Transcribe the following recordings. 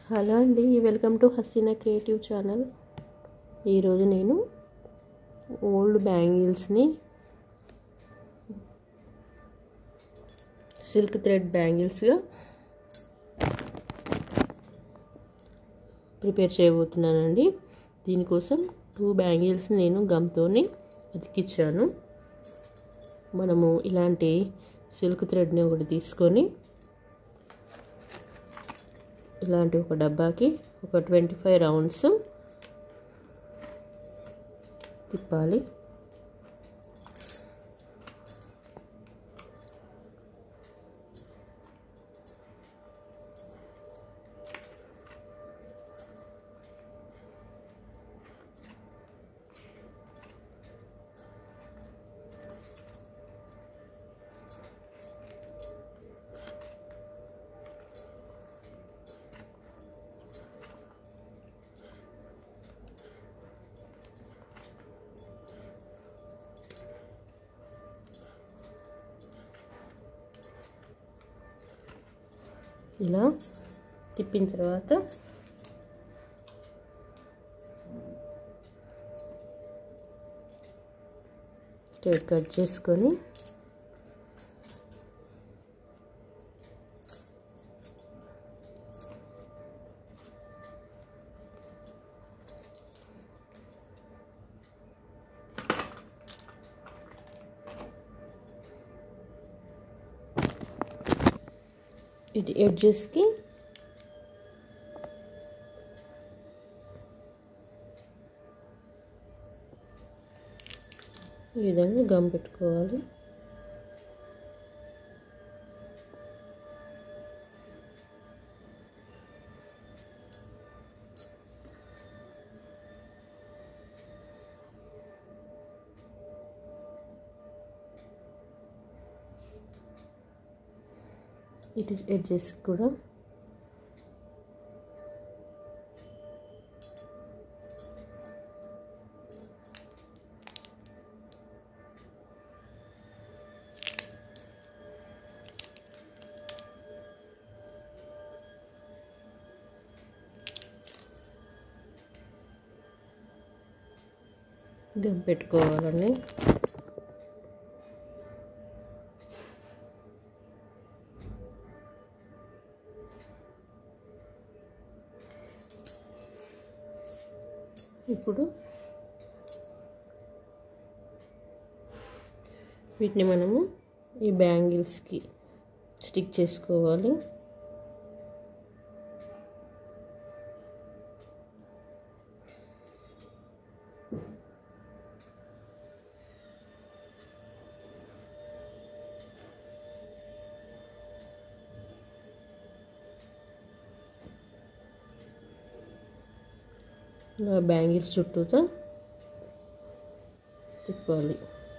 hello అండి welcome to Haseena creative channel ఈరోజు నేను ఓల్డ్ బ్యాంగిల్స్ని సిల్క్ థ్రెడ్ బ్యాంగిల్స్గా ప్రిపేర్ చేయబోతున్నానండి దీనికోసం టూ బ్యాంగిల్స్ నేను గమ్తోని అతికిచ్చాను మనము ఇలాంటి సిల్క్ థ్రెడ్ని ఒకటి తీసుకొని ఇలాంటి ఒక డబ్బాకి ఒక ట్వంటీ ఫైవ్ రౌండ్స్ తిప్పాలి ఇలా తిప్పిన తర్వాత స్ట్రేట్ కట్ చేసుకొని ఇటు ఎడ్జెస్కి ఈ విధంగా గమ్ పెట్టుకోవాలి ఇటు ఎడ్జెస్ కూడా గమ్ పెట్టుకోవాలండి ఇప్పుడు వీటిని మనము ఈ బ్యాంగిల్స్కి స్టిక్ చేసుకోవాలి ఇలా బ్యాంగిల్స్ చుట్టూతో తిప్పాలి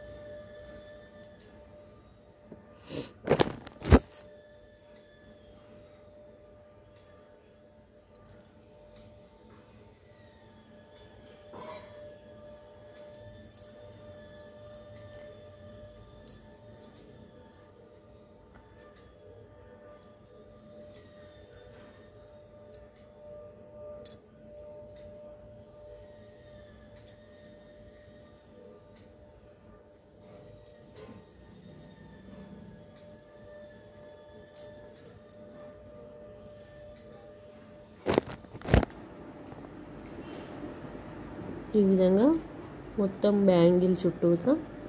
ఈ విధంగా మొత్తం బ్యాంగిల్ చుట్టూతో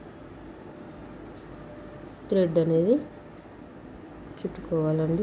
థ్రెడ్ అనేది చుట్టుకోవాలండి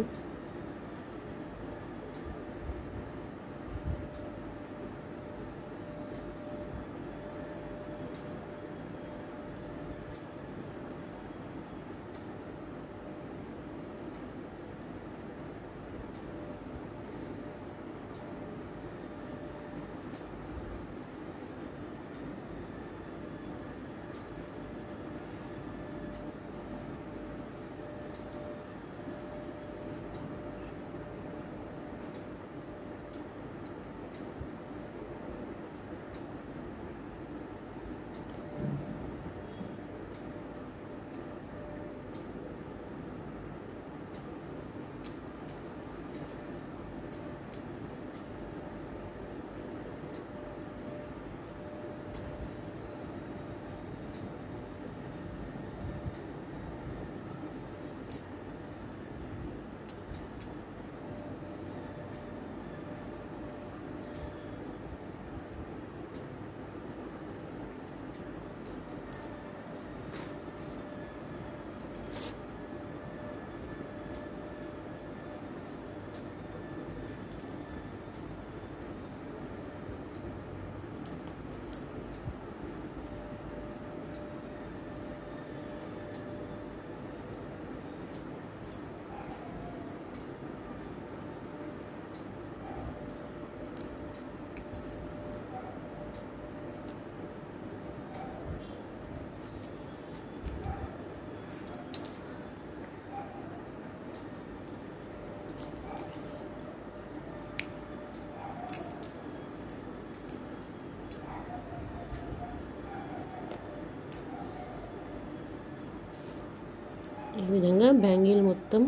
ఈ విధంగా బ్యాంగిల్ మొత్తం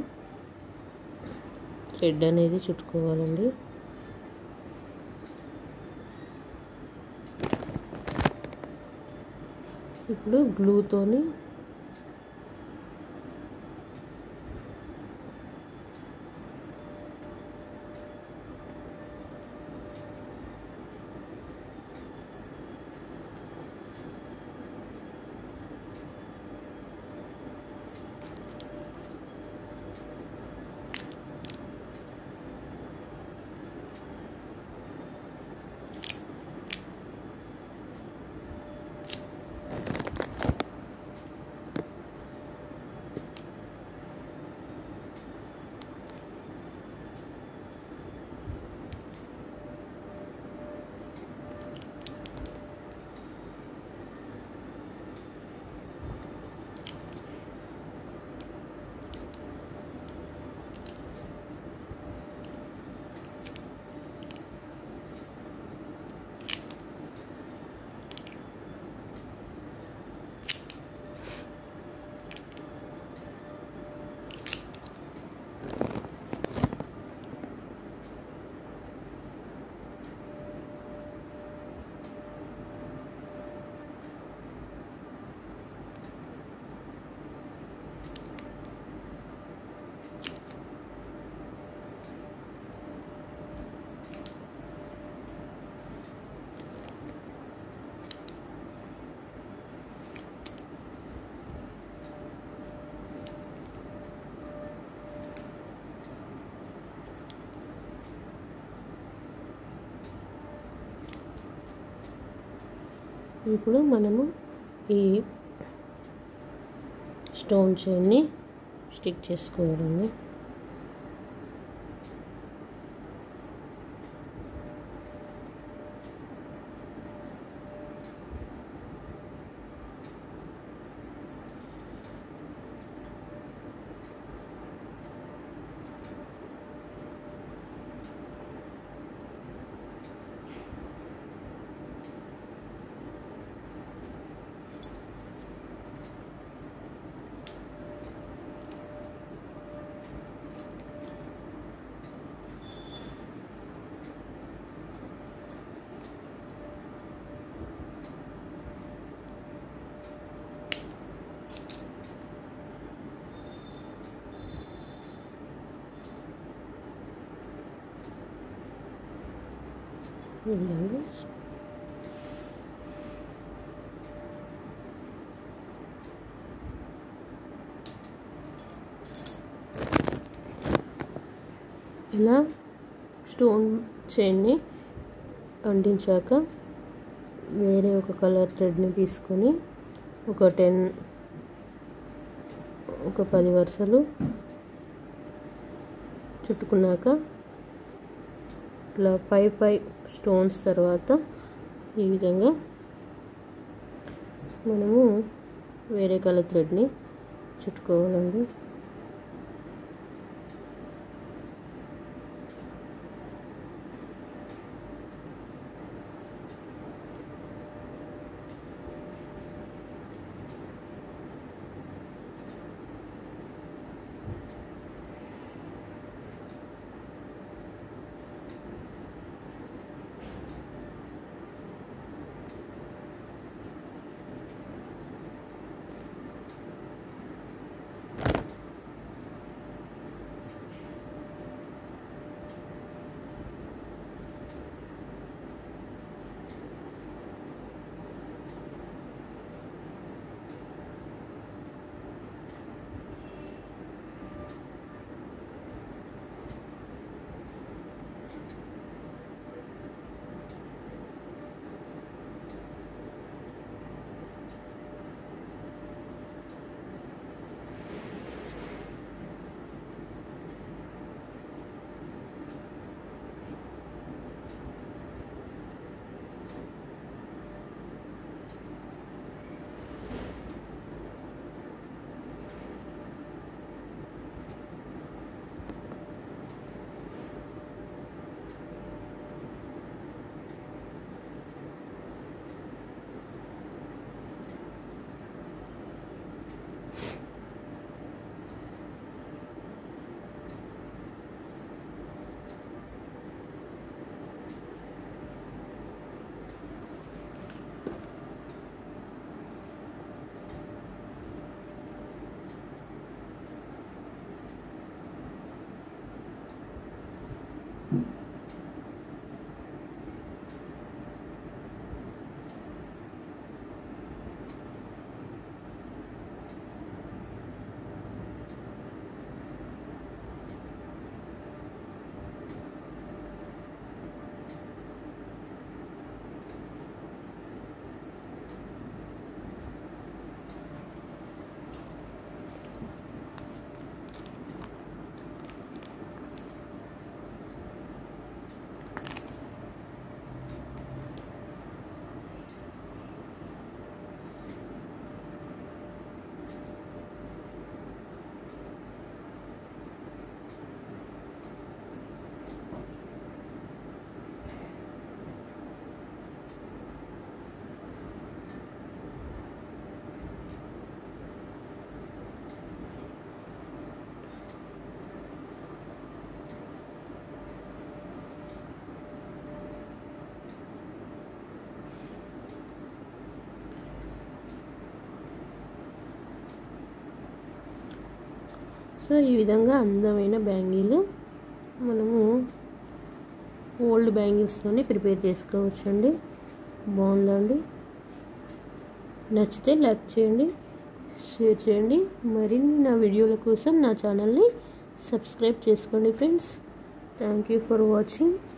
థ్రెడ్ అనేది చుట్టుకోవాలండి ఇప్పుడు గ్లూతోని ఇప్పుడు మనము ఈ స్టోన్ చైన్ని స్టిక్ చేసుకోవాలండి ఈ విధంగా ఇలా స్టోన్ చైన్ని అంటించాక వేరే ఒక కలర్ థ్రెడ్ని తీసుకొని ఒక టెన్ ఒక పది వరుసలు చుట్టుకున్నాక ఇట్లా ఫైవ్ ఫైవ్ స్టోన్స్ తర్వాత ఈ విధంగా మనము వేరే కలర్ థ్రెడ్ని చుట్టుకోవాలండి సో ఈ విధంగా అందమైన బ్యాంగిల్ మనము ఓల్డ్ బ్యాంగిల్స్తోనే ప్రిపేర్ చేసుకోవచ్చండి బాగుందండి నచ్చితే లైక్ చేయండి షేర్ చేయండి మరిన్ని నా వీడియోల కోసం నా ఛానల్ని సబ్స్క్రైబ్ చేసుకోండి friends thank you for watching